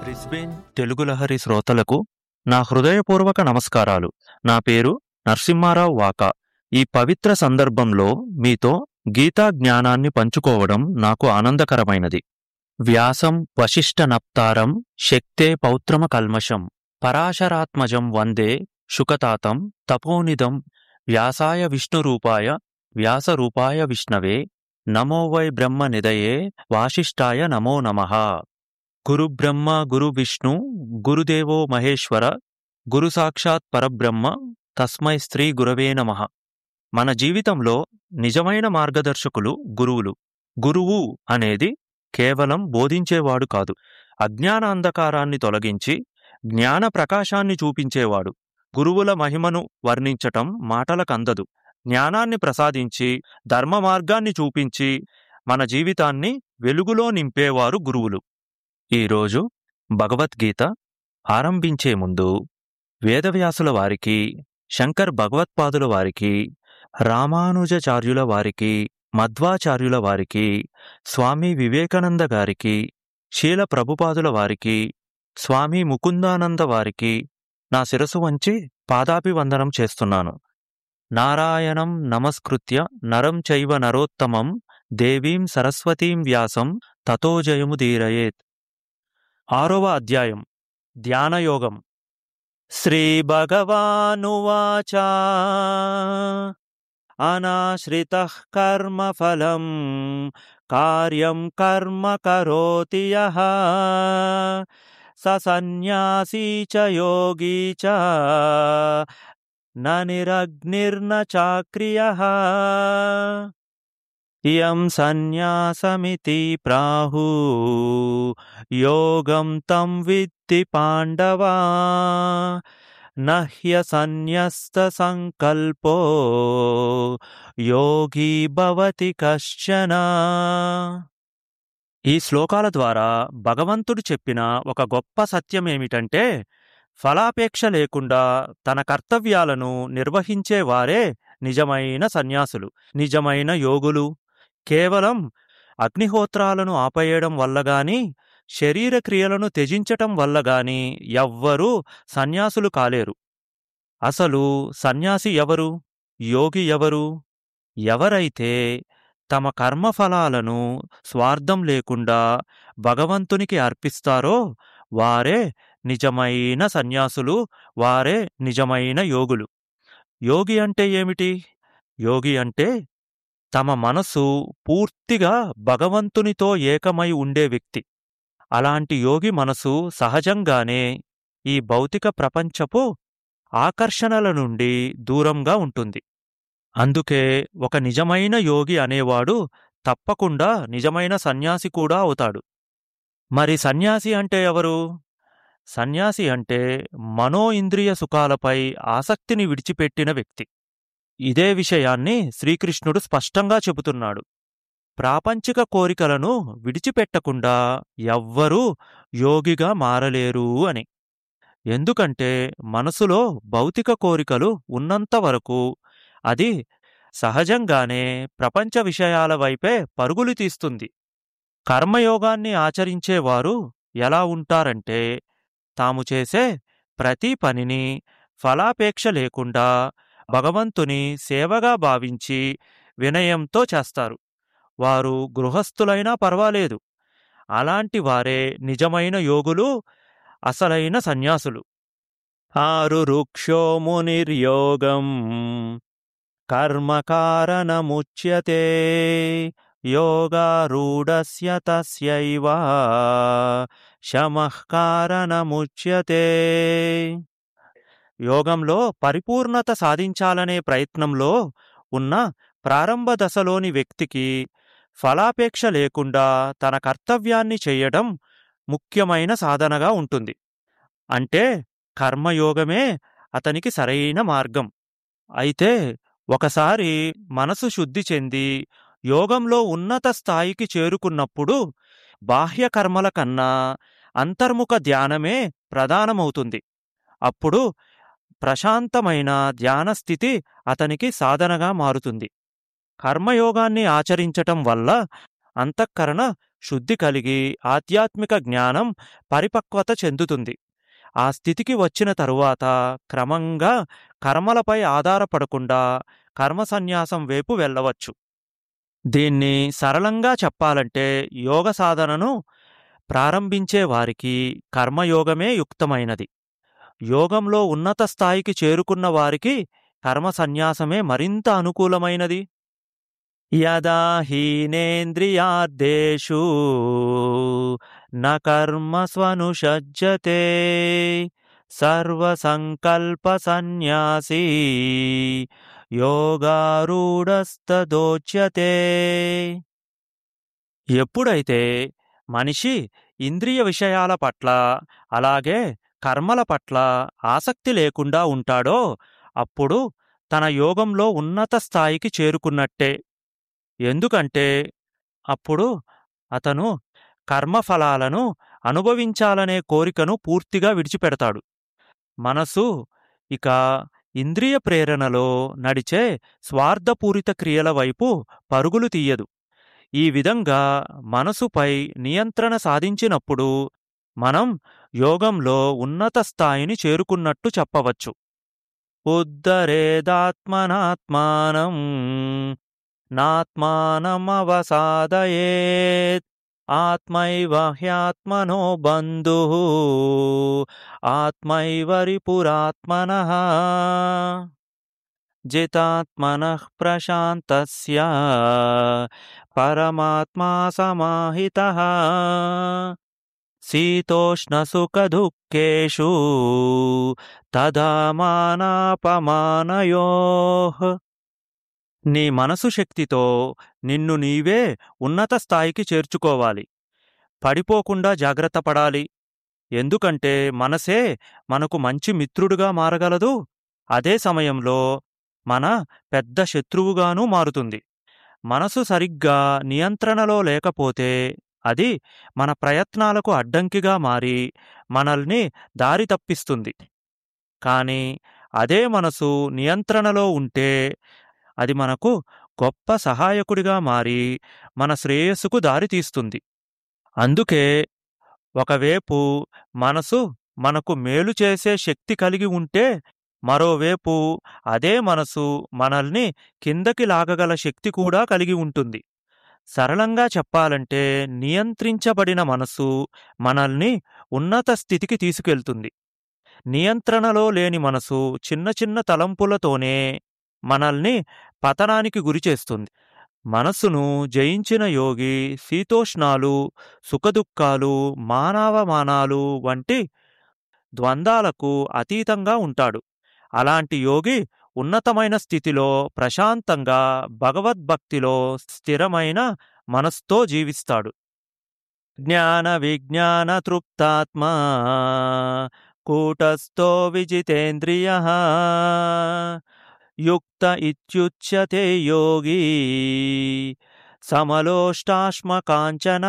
Brisbane Telugu Lahari శ్రోతలకు నా హృదయపూర్వక నమస్కారాలు నా పేరు నరసింహారావు వాకా ఈ పవిత్ర సందర్భంలో మీతో గీతా జ్ఞానాన్ని పంచుకోవడం నాకు ఆనందకరమైనది వ్యాసం వశిష్ట నప్తారం శక్తే పౌత్రమ కల్మషం పరాశరాత్మజం వందే శుకతాతం తపోనిదం వ్యాసాయ విష్ణురూపాయ వ్యాసరూపాయ విష్ణవే నమో వై బ్రహ్మ నిదయే వాసిష్ఠాయ నమో నమః గురుబ్రహ్మ గురు విష్ణు గురుదేవో మహేశ్వర గురు సాక్షాత్ పరబ్రహ్మ తస్మై శ్రీ గురవే నమః మన జీవితంలో నిజమైన మార్గదర్శకులు గురువులు గురువు అనేది కేవలం బోధించేవాడు కాదు అజ్ఞాన అంధకారాన్ని తొలగించి జ్ఞాన ప్రకాశాన్ని చూపించేవాడు గురువుల మహిమను వర్ణించటం మాటలకందదు జ్ఞానాన్ని ప్రసాదించి ధర్మ మార్గాన్ని చూపించి మన జీవితాన్ని వెలుగులో నింపేవారు గురువులు ఈరోజు భగవద్గీత ఆరంభించే ముందు వేదవ్యాసుల వారికి శంకర్ భగవత్పాదుల వారికి రామానుజాచార్యుల వారికి మధ్వాచార్యుల వారికి స్వామి వివేకానంద గారికి శీల ప్రభుపాదుల వారికి స్వామి ముకుందానంద వారికి నా శిరసు వంచి పాదాభివందనం చేస్తున్నాను నారాయణం నమస్కృత్య నరం చైవ నరోత్తమం దేవీం సరస్వతీం వ్యాసం తతో జయముదీరయేత్ ఆరవ అధ్యాయం ధ్యానయోగం శ్రీ భగవానువాచ అనాశ్రిత కర్మఫలం కార్యం కర్మ కరోతి యః స సన్యాసీ చ యోగీ చ న నిరగ్నిర్న చాక్రియః ఇయం సన్యాసమితి ప్రాహు యోగం తం విత్తి పాండవా నహ్య సన్యస్త సంకల్పో యోగి భవతి కశ్చన ఈ శ్లోకాల ద్వారా భగవంతుడు చెప్పిన ఒక గొప్ప సత్యమేమిటంటే ఫలాపేక్ష లేకుండా తన కర్తవ్యాలను నిర్వహించేవారే నిజమైన సన్యాసులు నిజమైన యోగులు కేవలం అగ్నిహోత్రాలను ఆపేయడం వల్ల గాని శరీర క్రియలను త్యజించటం వల్ల గాని ఎవ్వరూ సన్యాసులు కాలేరు అసలు సన్యాసి ఎవరు యోగి ఎవరు ఎవరైతే తమ కర్మఫలాలను స్వార్థం లేకుండా భగవంతునికి అర్పిస్తారో వారే నిజమైన సన్యాసులు వారే నిజమైన యోగులు యోగి అంటే ఏమిటి యోగి అంటే తమ మనసు పూర్తిగా భగవంతునితో ఏకమై ఉండే వ్యక్తి అలాంటి యోగి మనసు సహజంగానే ఈ భౌతిక ప్రపంచపు ఆకర్షణల నుండి దూరంగా ఉంటుంది అందుకే ఒక నిజమైన యోగి అనేవాడు తప్పకుండా నిజమైన సన్యాసి కూడా అవుతాడు మరి సన్యాసి అంటే ఎవరు సన్యాసి అంటే మనో ఇంద్రియ సుఖాలపై ఆసక్తిని విడిచిపెట్టిన వ్యక్తి ఇదే విషయాన్ని శ్రీకృష్ణుడు స్పష్టంగా చెబుతున్నాడు ప్రాపంచిక కోరికలను విడిచిపెట్టకుండా ఎవ్వరూ యోగిగా మారలేరు అని ఎందుకంటే మనసులో భౌతిక కోరికలు ఉన్నంత వరకు అది సహజంగానే ప్రపంచ విషయాల వైపే పరుగులు తీస్తుంది కర్మయోగాన్ని ఆచరించేవారు ఎలా ఉంటారంటే తాము చేసే ప్రతి పనిని ఫలాపేక్ష లేకుండా భగవంతుని సేవగా భావించి వినయంతో చేస్తారు వారు గృహస్థులైనా పర్వాలేదు అలాంటి వారే నిజమైన యోగులు అసలైన సన్యాసులు ఆరు రుక్షో మునిర్యోగం కర్మకారణముచ్యతే యోగారూఢస్య తస్యైవ శమః కారణముచ్యతే యోగంలో పరిపూర్ణత సాధించాలనే ప్రయత్నంలో ఉన్న ప్రారంభ దశలోని వ్యక్తికి ఫలాపేక్ష లేకుండా తన కర్తవ్యాన్ని చేయడం ముఖ్యమైన సాధనగా ఉంటుంది అంటే కర్మయోగమే అతనికి సరైన మార్గం అయితే ఒకసారి మనసు శుద్ధి చెంది యోగంలో ఉన్నత స్థాయికి చేరుకున్నప్పుడు బాహ్య కర్మల కన్నా అంతర్ముఖ ధ్యానమే ప్రధానమవుతుంది అప్పుడు ప్రశాంతమైన ధ్యాన స్థితి అతనికి సాధనగా మారుతుంది కర్మయోగాన్ని ఆచరించటం వల్ల అంతఃకరణ శుద్ధి కలిగి ఆధ్యాత్మిక జ్ఞానం పరిపక్వత చెందుతుంది ఆ స్థితికి వచ్చిన తరువాత క్రమంగా కర్మలపై ఆధారపడకుండా కర్మ సన్యాసం వైపు వెళ్ళవచ్చు దీన్ని సరళంగా చెప్పాలంటే యోగ సాధనను ప్రారంభించే వారికి కర్మయోగమే యుక్తమైనది యోగంలో ఉన్నత స్థాయికి చేరుకున్న వారికి కర్మ సన్యాసమే మరింత అనుకూలమైనది యదా హీనేంద్రియార్దేషు న కర్మస్వనుషజ్జతే సర్వసంకల్ప సన్యాసీ యోగారూఢస్తదోచ్యతే ఎప్పుడైతే మనిషి ఇంద్రియ విషయాల పట్ల అలాగే కర్మల పట్ల ఆసక్తి లేకుండా ఉంటాడో అప్పుడు తన యోగంలో ఉన్నత స్థాయికి చేరుకున్నట్టే ఎందుకంటే అప్పుడు అతను కర్మఫలాలను అనుభవించాలనే కోరికను పూర్తిగా విడిచిపెడతాడు మనసు ఇక ఇంద్రియ ప్రేరణలో నడిచే స్వార్థపూరిత క్రియల వైపు పరుగులు తీయదు ఈ విధంగా మనసుపై నియంత్రణ సాధించినప్పుడు మనం యోగంలో ఉన్నత స్థాయిని చేరుకున్నట్టు చెప్పవచ్చు ఉద్ధరేదాత్మనాత్మానం నాత్మానమవసాదయేత్ ఆత్మైవ హ్యాత్మనో బంధు ఆత్మైవరిపురాత్మన జితాత్మన ప్రశాంతస్య పరమాత్మా సమాహిత శీతోష్ణసుఖదుఃఖేషు తదా మానాపమానయోః నీ మనసు శక్తితో నిన్ను నీవే ఉన్నత స్థాయికి చేర్చుకోవాలి పడిపోకుండా జాగ్రత్త పడాలి ఎందుకంటే మనసే మనకు మంచి మిత్రుడుగా మారగలదు అదే సమయంలో మన పెద్ద శత్రువుగానూ మారుతుంది మనసు సరిగ్గా నియంత్రణలో లేకపోతే అది మన ప్రయత్నాలకు అడ్డంకిగా మారి మనల్ని దారి తప్పిస్తుంది కానీ అదే మనసు నియంత్రణలో ఉంటే అది మనకు గొప్ప సహాయకుడిగా మారి మన శ్రేయస్సుకు దారితీస్తుంది అందుకే ఒకవేపు మనసు మనకు మేలు చేసే శక్తి కలిగి ఉంటే మరోవేపు అదే మనసు మనల్ని కిందకి లాగగల శక్తి కూడా కలిగి ఉంటుంది సరళంగా చెప్పాలంటే నియంత్రించబడిన మనసు మనల్ని ఉన్నత స్థితికి తీసుకెళ్తుంది నియంత్రణలో లేని మనసు చిన్న చిన్న తలంపులతోనే మనల్ని పతనానికి గురిచేస్తుంది మనస్సును జయించిన యోగి శీతోష్ణాలు సుఖదుఖాలు మానవమానాలు వంటి ద్వంద్వాలకు అతీతంగా ఉంటాడు అలాంటి యోగి ఉన్నతమైన స్థితిలో ప్రశాంతంగా భగవద్భక్తిలో స్థిరమైన మనస్తో జీవిస్తాడు జ్ఞాన విజ్ఞాన తృప్తాత్మా కూటస్థో విజితేంద్రియ యుక్త ఇత్యుచ్యతే యోగి సమలోష్టాశ్మకాంచన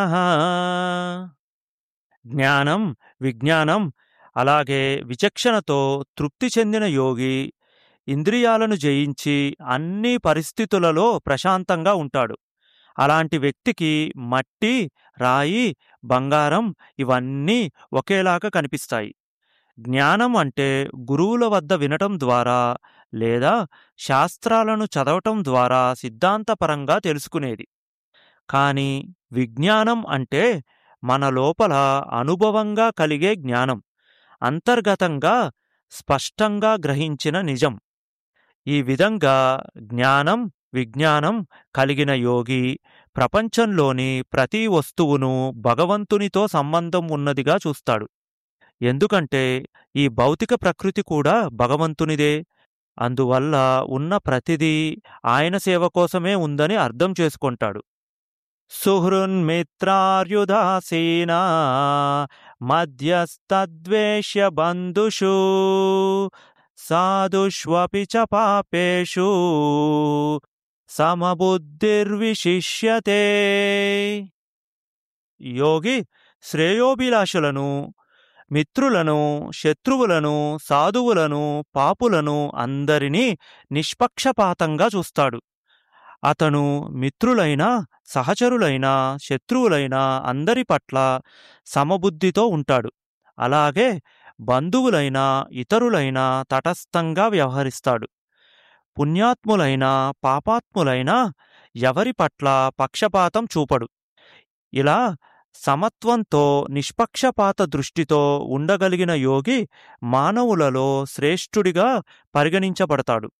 జ్ఞానం విజ్ఞానం అలాగే విచక్షణతో తృప్తి చెందిన యోగి ఇంద్రియాలను జయించి అన్ని పరిస్థితులలో ప్రశాంతంగా ఉంటాడు అలాంటి వ్యక్తికి మట్టి రాయి బంగారం ఇవన్నీ ఒకేలాగా కనిపిస్తాయి జ్ఞానం అంటే గురువుల వద్ద వినటం ద్వారా లేదా శాస్త్రాలను చదవటం ద్వారా సిద్ధాంతపరంగా తెలుసుకునేది కాని విజ్ఞానం అంటే మన లోపల అనుభవంగా కలిగే జ్ఞానం అంతర్గతంగా స్పష్టంగా గ్రహించిన నిజం ఈ విధంగా జ్ఞానం విజ్ఞానం కలిగిన యోగి ప్రపంచంలోని ప్రతి వస్తువును భగవంతునితో సంబంధం ఉన్నదిగా చూస్తాడు ఎందుకంటే ఈ భౌతిక ప్రకృతి కూడా భగవంతునిదే అందువల్ల ఉన్న ప్రతిదీ ఆయన సేవ కోసమే ఉందని అర్థం చేసుకుంటాడు సుహృన్మిత్రార్యుదాసీనా మధ్యస్తద్వేష్య బంధుషు సాధుష్వపి చ పాపేషు సమబుద్ధిర్విశిష్యతే యోగి శ్రేయోభిలాషులను మిత్రులను శత్రువులను సాధువులను పాపులను అందరినీ నిష్పక్షపాతంగా చూస్తాడు అతను మిత్రులైన సహచరులైన శత్రువులైన అందరి పట్ల సమబుద్ధితో ఉంటాడు అలాగే బంధువులైన ఇతరులైన తటస్థంగా వ్యవహరిస్తాడు పుణ్యాత్ములైన పాపాత్ములైన ఎవరి పట్ల పక్షపాతం చూపడు ఇలా సమత్వంతో నిష్పక్షపాత దృష్టితో ఉండగలిగిన యోగి మానవులలో శ్రేష్ఠుడిగా పరిగణించబడతాడు